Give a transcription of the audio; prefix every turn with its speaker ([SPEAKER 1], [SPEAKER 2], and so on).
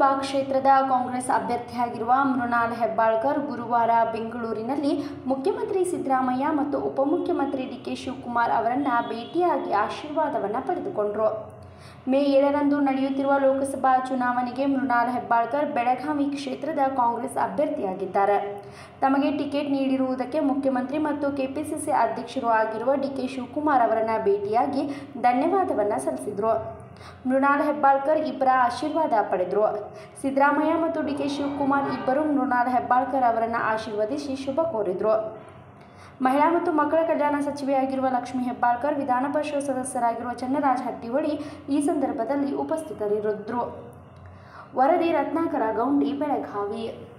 [SPEAKER 1] ಲೋಕಸಭಾ ಕ್ಷೇತ್ರದ ಕಾಂಗ್ರೆಸ್ ಅಭ್ಯರ್ಥಿಯಾಗಿರುವ ಮೃಣಾಲ್ ಹೆಬ್ಬಾಳ್ಕರ್ ಗುರುವಾರ ಬೆಂಗಳೂರಿನಲ್ಲಿ ಮುಖ್ಯಮಂತ್ರಿ ಸಿದ್ದರಾಮಯ್ಯ ಮತ್ತು ಉಪಮುಖ್ಯಮಂತ್ರಿ ಡಿಕೆ ಶಿವಕುಮಾರ್ ಅವರನ್ನು ಭೇಟಿಯಾಗಿ ಆಶೀರ್ವಾದವನ್ನು ಪಡೆದುಕೊಂಡರು ಮೇ ಏಳರಂದು ನಡೆಯುತ್ತಿರುವ ಲೋಕಸಭಾ ಚುನಾವಣೆಗೆ ಮೃಣಾಲ್ ಹೆಬ್ಬಾಳ್ಕರ್ ಬೆಳಗಾವಿ ಕ್ಷೇತ್ರದ ಕಾಂಗ್ರೆಸ್ ಅಭ್ಯರ್ಥಿಯಾಗಿದ್ದಾರೆ ತಮಗೆ ಟಿಕೆಟ್ ನೀಡಿರುವುದಕ್ಕೆ ಮುಖ್ಯಮಂತ್ರಿ ಮತ್ತು ಕೆಪಿಸಿಸಿ ಅಧ್ಯಕ್ಷರು ಆಗಿರುವ ಡಿಕೆ ಶಿವಕುಮಾರ್ ಅವರನ್ನು ಭೇಟಿಯಾಗಿ ಧನ್ಯವಾದವನ್ನು ಸಲ್ಲಿಸಿದರು ಮೃಣಾಲ್ ಹೆಬ್ಬಾಳ್ಕರ್ ಇಬ್ಬರ ಆಶೀರ್ವಾದ ಪಡೆದರು ಸಿದ್ದರಾಮಯ್ಯ ಮತ್ತು ಡಿಕೆ ಶಿವಕುಮಾರ್ ಇಬ್ಬರು ಮೃಣಾಲ್ ಹೆಬ್ಬಾಳ್ಕರ್ ಅವರನ್ನು ಆಶೀರ್ವದಿಸಿ ಶುಭ ಕೋರಿದರು ಮಹಿಳಾ ಮತ್ತು ಮಕ್ಕಳ ಕಲ್ಯಾಣ ಸಚಿವೆಯಾಗಿರುವ ಲಕ್ಷ್ಮೀ ಹೆಬ್ಬಾಳ್ಕರ್ ವಿಧಾನ ಪರಿಷತ್ ಸದಸ್ಯರಾಗಿರುವ ಚನ್ನರಾಜ ಹಟ್ಟಿಹೊಳಿ ಈ ಸಂದರ್ಭದಲ್ಲಿ ಉಪಸ್ಥಿತರಿದ್ದರು ವರದಿ ರತ್ನಾಕರ ಗೌಂಡಿ ಬೆಳಗಾವಿ